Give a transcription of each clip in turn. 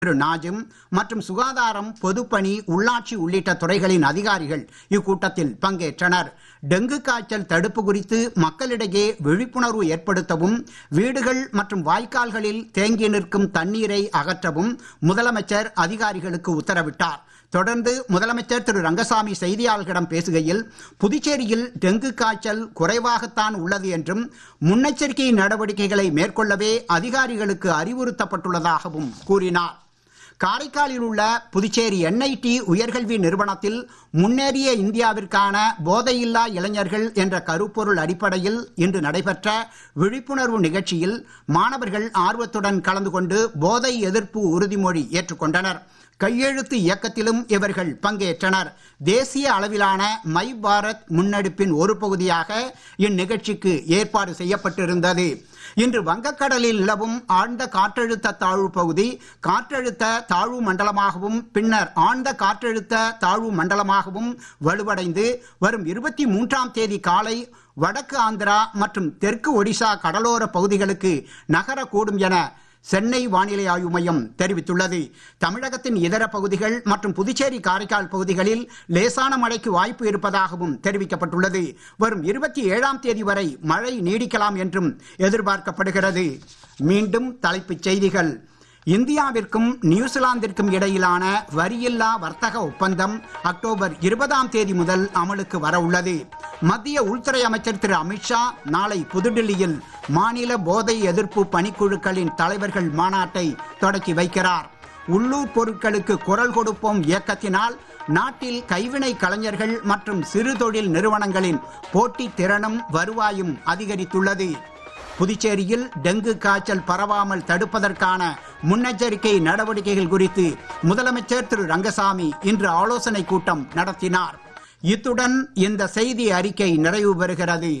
திரு நாஜிம் மற்றும் சுகாதாரம் பொதுப்பணி உள்ளாட்சி உள்ளிட்ட துறைகளின் அதிகாரிகள் இக்கூட்டத்தில் பங்கேற்றனர் டெங்கு காய்ச்சல் தடுப்பு குறித்து மக்களிடையே விழிப்புணர்வு ஏற்படுத்தவும் வீடுகள் மற்றும் வாய்க்கால்களில் தேங்கி நிற்கும் தண்ணீரை அகற்றவும் முதலமைச்சர் அதிகாரிகளுக்கு உத்தரவிட்டார் தொடர்ந்து முதலமைச்சர் திரு ரங்கசாமி செய்தியாளர்களிடம் பேசுகையில் புதுச்சேரியில் டெங்கு காய்ச்சல் குறைவாகத்தான் உள்ளது என்றும் முன்னெச்சரிக்கை நடவடிக்கைகளை மேற்கொள்ளவே அதிகாரிகளுக்கு அறிவுறுத்தப்பட்டுள்ளதாகவும் கூறினார் காரைக்காலில் உள்ள புதுச்சேரி என்ஐடி உயர்கல்வி நிறுவனத்தில் முன்னேறிய இந்தியாவிற்கான போதையில்லா இளைஞர்கள் என்ற கருப்பொருள் அடிப்படையில் இன்று நடைபெற்ற விழிப்புணர்வு நிகழ்ச்சியில் மாணவர்கள் ஆர்வத்துடன் கலந்து கொண்டு போதை எதிர்ப்பு உறுதிமொழி ஏற்றுக்கொண்டனர் கையெழுத்து இயக்கத்திலும் இவர்கள் பங்கேற்றனர் தேசிய அளவிலான மை பாரத் முன்னெடுப்பின் ஒரு பகுதியாக இந்நிகழ்ச்சிக்கு ஏற்பாடு செய்யப்பட்டிருந்தது இன்று வங்கக்கடலில் நிலவும் ஆழ்ந்த காற்றழுத்த தாழ்வு பகுதி காற்றழுத்த தாழ்வு மண்டலமாகவும் பின்னர் ஆழ்ந்த காற்றழுத்த தாழ்வு மண்டலமாகவும் வலுவடைந்து வரும் இருபத்தி மூன்றாம் தேதி காலை வடக்கு ஆந்திரா மற்றும் தெற்கு ஒடிசா கடலோர பகுதிகளுக்கு நகரக்கூடும் என சென்னை வானிலை ஆய்வு மையம் தெரிவித்துள்ளது தமிழகத்தின் இதர பகுதிகள் மற்றும் புதுச்சேரி காரைக்கால் பகுதிகளில் லேசான மழைக்கு வாய்ப்பு இருப்பதாகவும் தெரிவிக்கப்பட்டுள்ளது வரும் இருபத்தி ஏழாம் தேதி வரை மழை நீடிக்கலாம் என்றும் எதிர்பார்க்கப்படுகிறது மீண்டும் தலைப்புச் செய்திகள் இந்தியாவிற்கும் நியூசிலாந்திற்கும் இடையிலான வரியில்லா வர்த்தக ஒப்பந்தம் அக்டோபர் இருபதாம் தேதி முதல் அமலுக்கு வர உள்ளது மத்திய உள்துறை அமைச்சர் திரு அமித்ஷா நாளை புதுடில்லியில் மாநில போதை எதிர்ப்பு பணிக்குழுக்களின் தலைவர்கள் மாநாட்டை தொடக்கி வைக்கிறார் உள்ளூர் பொருட்களுக்கு குரல் கொடுப்போம் இயக்கத்தினால் நாட்டில் கைவினை கலைஞர்கள் மற்றும் சிறு தொழில் நிறுவனங்களின் போட்டி திறனும் வருவாயும் அதிகரித்துள்ளது புதுச்சேரியில் டெங்கு காய்ச்சல் பரவாமல் தடுப்பதற்கான முன்னெச்சரிக்கை நடவடிக்கைகள் குறித்து முதலமைச்சர் திரு ரங்கசாமி இன்று ஆலோசனை கூட்டம் நடத்தினார் இத்துடன் இந்த செய்தி அறிக்கை நிறைவு பெறுகிறது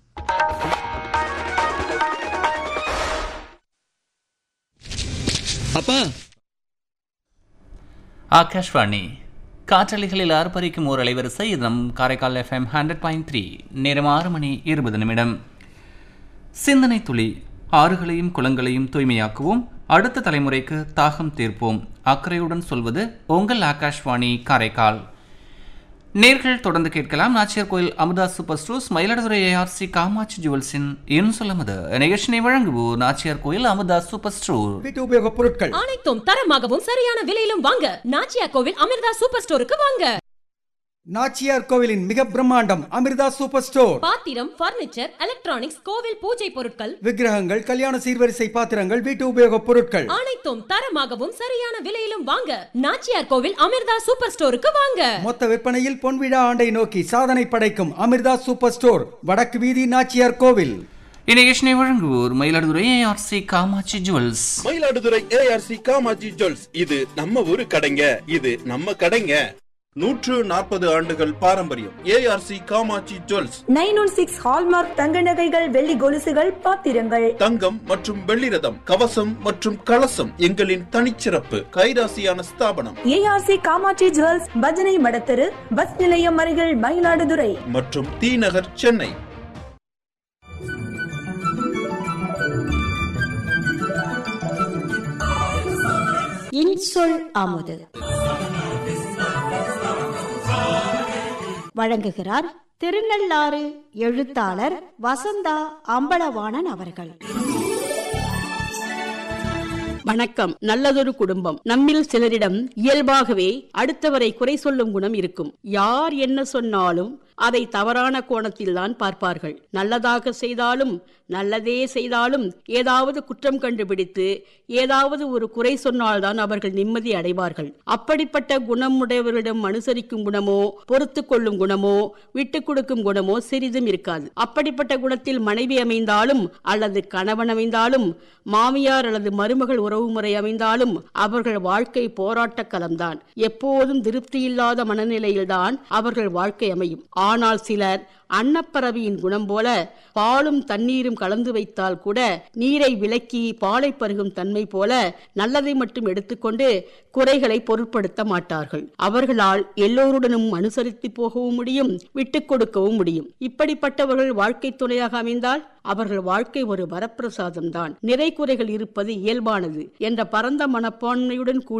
அப்பா ஆகாஷ்வாணி காற்றலைகளில் ஆர்ப்பரிக்கும் ஓர் அலைவரிசை இது நம் Karaikal FM hundred point three நேரம் ஆறு மணி இருபது நிமிடம் சிந்தனை துளி ஆறுகளையும் குளங்களையும் தூய்மையாக்குவோம் அடுத்த தலைமுறைக்கு தாகம் தீர்ப்போம் அக்கறையுடன் சொல்வது உங்கள் ஆகாஷ்வாணி காரைக்கால் நேர்கள் தொடர்ந்து கேட்கலாம் Nachiyar Koil Amudha super stores Mayiladuthurai ARC Kamatchi ஜுவல்ஸின் என் சொல்லமது நிகழ்ச்சியை வழங்குவோர் நாச்சியார் கோயில் அமுதா சூப்பர் ஸ்டோர் வீட்டு உபயோகப் பொருட்கள் அனைத்தும் தரமாகவும் சரியான விலையிலும் வாங்க நாச்சியா கோவில் அமிர்தா சூப்பர் ஸ்டோருக்கு வாங்க நாச்சியார் கோவிலின் மிக பிரம்மாண்டம் அமிர்தா சூப்பர் ஸ்டோர் பாத்திரம் பர்னிச்சர் எலக்ட்ரானிக்ஸ் கோவில் பூஜை பொருட்கள் விக்கிரகங்கள் கல்யாண சீர்வரிசை பாத்திரங்கள் வீட்டு உபயோகப் பொருட்கள் அனைத்தும் தரமாகவும் சரியான விலையிலும் வாங்க நாச்சியார் கோவில் அமிர்தா சூப்பர் ஸ்டோருக்கு வாங்க மொத்த விற்பனையில் பொன்விழா ஆண்டை நோக்கி சாதனை படைக்கும் அமிர்தா சூப்பர் ஸ்டோர் வடக்கு வீதி நாச்சியார் கோவில் இந்நிகழ்ச்சியை வழங்குவோர் Mayiladuthurai ARC Kamatchi jewels Mayiladuthurai ARC Kamatchi jewels இது நம்ம ஊரு கடைங்க இது நம்ம கடைங்க நூற்று நாற்பது ஆண்டுகள் பாரம்பரியம் ARC Kamatchi jewels nine one six hallmark தங்க நகைகள் வெள்ளி கொலுசுகள் பாத்திரங்கள் தங்கம் மற்றும் வெள்ளி ரதம் கவசம் மற்றும் கலசம் எங்களின் தனிச்சிறப்பு கைராசியான ஸ்தாபனம் ஏஆர்சி காமாட்சி ஜுவல்ஸ் பஜனை மடத்தெரு பஸ் நிலையம் அருகில் மயிலாடுதுறை மற்றும் தி நகர் சென்னை இன்சொல் அமுது வழங்குகிறார் திருநள்ளாறு எழுத்தாளர் வசந்தா அம்பலவாணன் அவர்கள் வணக்கம் நல்லதொரு குடும்பம் நம்மில் சிலரிடம் இயல்பாகவே அடுத்தவரை குறை சொல்லும் குணம் இருக்கும் யார் என்ன சொன்னாலும் அதை தவறான கோணத்தில் தான் பார்ப்பார்கள் நல்லதாக செய்தாலும் நல்லதே செய்தாலும் ஏதாவது குற்றம் கண்டுபிடித்து ஏதாவது ஒரு குறை சொன்னால்தான் அவர்கள் நிம்மதி அடைவார்கள் அப்படிப்பட்ட குணமுடையவர்களிடம் அனுசரிக்கும் குணமோ பொறுத்து கொள்ளும் குணமோ விட்டுக் கொடுக்கும் குணமோ சிறிதும் இருக்காது அப்படிப்பட்ட குணத்தில் மனைவி அமைந்தாலும் அல்லது கணவன் அமைந்தாலும் மாமியார் அல்லது மருமகள் உறவுமுறை அமைந்தாலும் அவர்கள் வாழ்க்கை போராட்ட களம்தான் எப்போதும் திருப்தி இல்லாத மனநிலையில்தான் அவர்கள் வாழ்க்கை அமையும் ஆனால் சிலர் அன்னப்பறவையின் குணம் போல பாலும் தண்ணீரும் கலந்து வைத்தால் கூட நீரை விலக்கி பாலை பருகும் தன்மை போல நல்லதை மட்டும் எடுத்துக்கொண்டு குறைகளை பொருட்படுத்த மாட்டார்கள் அவர்களால் எல்லோருடனும் அனுசரித்து போகவும் முடியும் விட்டுக் கொடுக்கவும் முடியும் இப்படிப்பட்டவர்கள் வாழ்க்கை துணையாக அமைந்தால் அவர்கள் வாழ்க்கை ஒரு வரப்பிரசாதம் தான் நிறை குறைகள் இருப்பது இயல்பானது என்ற பரந்த மனப்பான்மையுடன் கூடிய